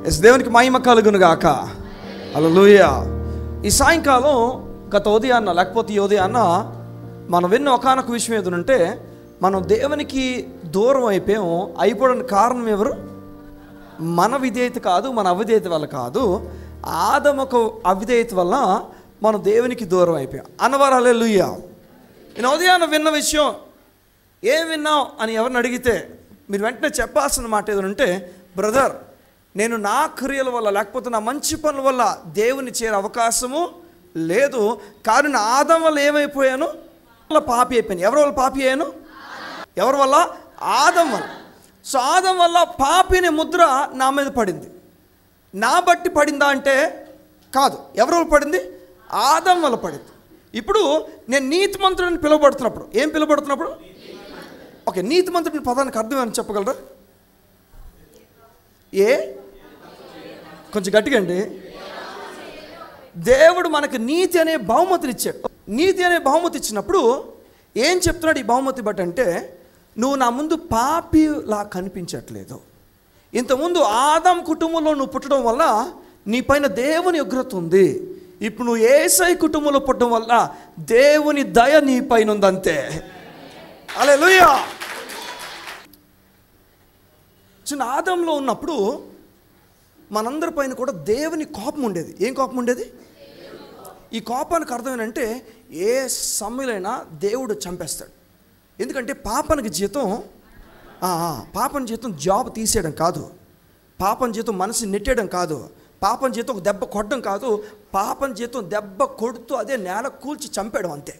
yes దేవునికి మహిమ కలుగును గాక అలలుయ ఈ సాయంకాలం గత ఉదయాన్న లేకపోతే ఈ ఉదయాన్న మనం విన్న ఒకనొక విషయం ఏదంటే మనం దేవునికి దూరం అయిపోయాం అయిపోవడానికి కారణం ఎవరు మన విధేయత కాదు మన అవిధేయత వల్ల కాదు ఆదమొక అవిధేయత వల్ల మనం దేవునికి దూరం అయిపోయాం అన్నవారాలే లుయ్యా నేను ఉదయాన్న విన్న విషయం ఏం విన్నావు అని ఎవరిని అడిగితే మీరు వెంటనే చెప్పాల్సిన మాట ఏదంటే బ్రదర్ నేను నా క్రియల వల్ల లేకపోతే నా మంచి పనుల వల్ల దేవుని చేరే అవకాశము లేదు కానీ నా ఆదం వల్ల ఏమైపోయాను వల్ల పాపి అయిపోయాను ఎవరి వల్ల పాపి అయ్యాను ఎవరి వల్ల ఆదం వల్ల సో ఆదం వల్ల పాపి అనే ముద్ర నా మీద పడింది నా బట్టి పడిందా అంటే కాదు ఎవరి వల్ల పడింది ఆదం వల్ల పడింది ఇప్పుడు నేను నీతిమంతుడిని పిలువబడుతున్నప్పుడు ఏం పిలువబడుతున్నప్పుడు ఓకే నీతిమంతుడిని పదానికి అర్థం ఏమని చెప్పగలరా ఏ కొంచెం గట్టిగా అండి దేవుడు మనకు నీతి అనే బహుమతిని ఇచ్చాడు నీతి అనే బహుమతి ఇచ్చినప్పుడు ఏం చెప్తున్నాడు ఈ బహుమతి బట్టి అంటే నువ్వు నా ముందు పాపిలా కనిపించట్లేదు ఇంతకుముందు ఆదాం కుటుంబంలో నువ్వు పుట్టడం వల్ల నీ పైన దేవుని ఉగ్రత ఉంది ఇప్పుడు నువ్వు ఏసై కుటుంబంలో పుట్టడం వల్ల దేవుని దయ నీ పైన ఉంది అంతే అలే చిన్న ఆదంలో ఉన్నప్పుడు మనందరి పైన కూడా దేవుని కోపం ఉండేది ఏం కోపం ఉండేది ఈ కోపానికి అర్థం ఏంటంటే ఏ సమయంలో దేవుడు చంపేస్తాడు ఎందుకంటే పాపనికి జీతం ఆ, ఆ, పాపం జీతం జాబ్ తీసేయడం కాదు పాపం జీతం మనసు నెట్టేయడం కాదు పాపం జీతం ఒక దెబ్బ కొట్టడం కాదు పాపం జీతం దెబ్బ కొడుతూ అదే నేల కూల్చి చంపేయడం అంతే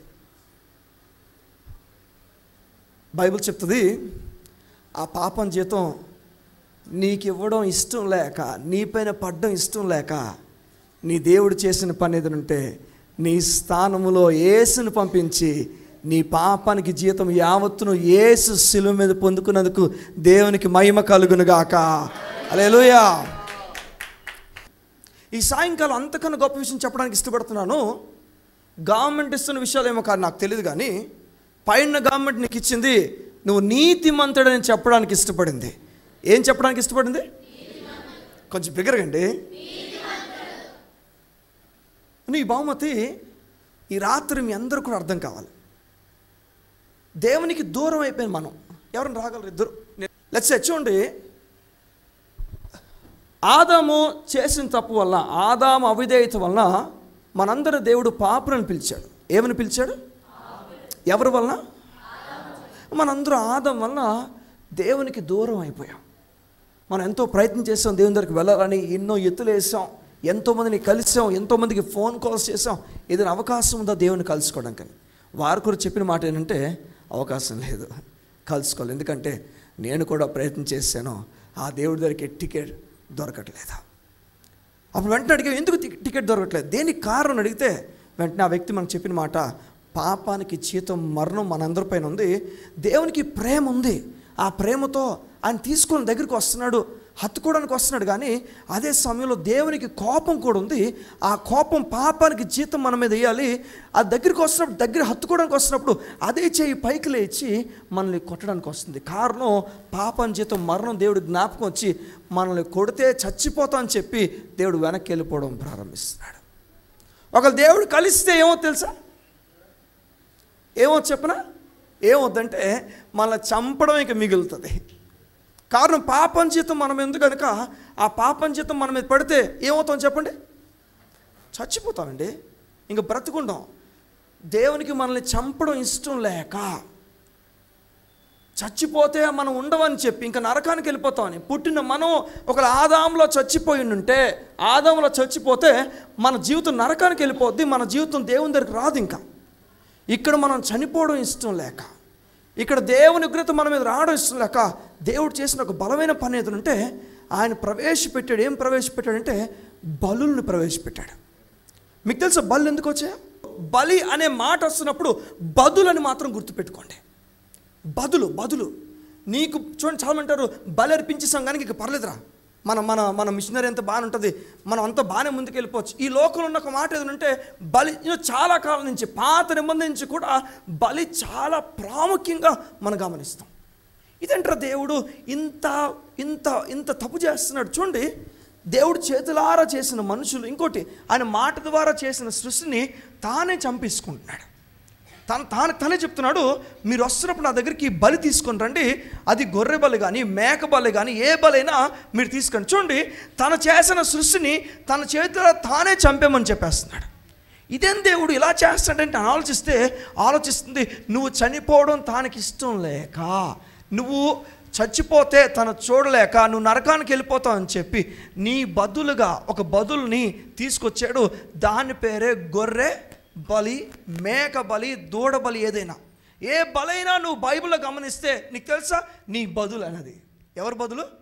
బైబిల్ చెప్తుంది ఆ పాపం జీతం నీకు ఇవ్వడం ఇష్టం లేక నీపైన పడ్డం ఇష్టం లేక నీ దేవుడు చేసిన పని ఏదంటే నీ స్థానములో యేసును పంపించి నీ పాపానికి జీతం యావత్తును యేసు శిలువ మీద పొందుకున్నందుకు దేవునికి మహిమ కలుగునుగాక అలేలుయా ఈ సాయంకాలం అంతకన్నా గొప్ప విషయం చెప్పడానికి ఇష్టపడుతున్నాను గవర్నమెంట్ ఇస్తున్న విషయాలు ఏమో కాదు నాకు తెలియదు కానీ పైన గవర్నమెంట్ నీకు ఇచ్చింది నువ్వు నీతిమంతుడని చెప్పడానికి ఇష్టపడింది ఏం చెప్పడానికి ఇష్టపడింది కొంచెం బిగరగండి నీ బహుమతి ఈ రాత్రి మీ అందరూ కూడా అర్థం కావాలి దేవునికి దూరం అయిపోయింది మనం ఎవరిని రాగలరు ఇద్దరు లెట్స్ చూడండి ఆదాము చేసిన తప్పు వల్ల ఆదాము అవిధేయత వలన మనందరి దేవుడు పాపులను పిలిచాడు ఏమని పిలిచాడు ఎవరి వలన మనందరూ ఆదం వలన దేవునికి దూరం అయిపోయాం మనం ఎంతో ప్రయత్నం చేసాం దేవుని దగ్గరికి వెళ్ళాలని ఎన్నో ఎత్తులు వేసాం ఎంతోమందిని కలిసాం ఎంతోమందికి ఫోన్ కాల్స్ చేసాం ఏదైనా అవకాశం ఉందా దేవుని కలుసుకోవడానికి వారు కూడా చెప్పిన మాట ఏంటంటే అవకాశం లేదు కలుసుకోవాలి ఎందుకంటే నేను కూడా ప్రయత్నం చేశాను ఆ దేవుడి దగ్గరికి టికెట్ దొరకట్లేదు అప్పుడు వెంటనే అడిగా ఎందుకు టి- టికెట్ దొరకట్లేదు దేనికి కారణం అడిగితే వెంటనే ఆ వ్యక్తి మనకు చెప్పిన మాట పాపానికి జీతం మరణం మనందరి పైన ఉంది దేవునికి ప్రేమ ఉంది ఆ ప్రేమతో ఆయన తీసుకొని దగ్గరికి వస్తున్నాడు హత్తుకోవడానికి వస్తున్నాడు కానీ అదే సమయంలో దేవునికి కోపం కూడా ఉంది ఆ కోపం పాపానికి జీతం మన మీద వేయాలి ఆ దగ్గరికి వస్తున్నప్పుడు దగ్గర హత్తుకోవడానికి వస్తున్నప్పుడు అదే చేయి పైకి లేచి మనల్ని కొట్టడానికి వస్తుంది కారణం పాపం జీతం మరణం దేవుడు జ్ఞాపకం వచ్చి మనల్ని కొడితే చచ్చిపోతాం అని చెప్పి దేవుడు వెనక్కి వెళ్ళిపోవడం ప్రారంభిస్తున్నాడు ఒకవేళ దేవుడు కలిస్తే ఏమో తెలుసా ఏమో చెప్పనా ఏమవుద్దంటే మనల్ని చంపడం ఇక మిగులుతుంది కారణం పాపం జీతం మనం ఎందుకు కనుక ఆ పాపం జీతం మన మీద పడితే ఏమవుతాం చెప్పండి చచ్చిపోతామండి ఇంక బ్రతుకుంటాం దేవునికి మనల్ని చంపడం ఇష్టం లేక చచ్చిపోతే మనం ఉండవని చెప్పి ఇంకా నరకానికి వెళ్ళిపోతామని పుట్టిన మనం ఒక ఆదాంలో చచ్చిపోయి ఉంటే ఆదాంలో చచ్చిపోతే మన జీవితం నరకానికి వెళ్ళిపోద్ది మన జీవితం దేవుని దగ్గరికి రాదు ఇంకా ఇక్కడ మనం చనిపోవడం ఇష్టం లేక ఇక్కడ దేవుని ఉగ్రత మన మీద రావడం ఇష్టం లేక దేవుడు చేసిన ఒక బలమైన పని ఏదంటే ఆయన ప్రవేశపెట్టాడు ఏం ప్రవేశపెట్టాడంటే బలుల్ని ప్రవేశపెట్టాడు మీకు తెలుసా బలు ఎందుకు వచ్చాయా బలి అనే మాట వస్తున్నప్పుడు బదులని మాత్రం గుర్తుపెట్టుకోండి బదులు బదులు నీకు చూడండి చాలా అంటారు బలి అర్పించేసాం కానీ ఇక పర్లేదురా మన మన మన మిషనరీ అంతా బాగానే ఉంటుంది మనం అంతా బాగానే ముందుకు వెళ్ళిపోవచ్చు ఈ లోకంలో ఉన్న ఒక మాట ఏదంటే బలి you know, చాలా కాలం నుంచి పాత నిబంధన నుంచి కూడా బలి చాలా ప్రాముఖ్యంగా మనం గమనిస్తాం ఇదంటారా దేవుడు ఇంత ఇంత ఇంత తప్పు చేస్తున్నాడు చూడండి దేవుడు చేతులారా చేసిన మనుషులు ఇంకోటి ఆయన మాట ద్వారా చేసిన సృష్టిని తానే చంపేసుకుంటున్నాడు తను తాను తనే చెప్తున్నాడు మీరు వస్తున్నప్పుడు నా దగ్గరికి ఈ బలి తీసుకొని రండి అది గొర్రె బలి కానీ మేక బలి కానీ ఏ బలైనా మీరు తీసుకొని చూడండి తను చేసిన సృష్టిని తన చేతిలో తానే చంపేమని చెప్పేస్తున్నాడు ఇదేం దేవుడు ఇలా చేస్తాడంటే అని ఆలోచిస్తే ఆలోచిస్తుంది నువ్వు చనిపోవడం తానికి ఇష్టం లేక నువ్వు చచ్చిపోతే తను చూడలేక నువ్వు నరకానికి వెళ్ళిపోతావు అని చెప్పి నీ బదులుగా ఒక బదుల్ని తీసుకొచ్చాడు దాని పేరే గొర్రె బలి మేక బలి దూడ బలి ఏదైనా ఏ బలైనా నువ్వు బైబిల్లో గమనిస్తే నీకు తెలుసా నీ బదులు అన్నది ఎవరు బదులు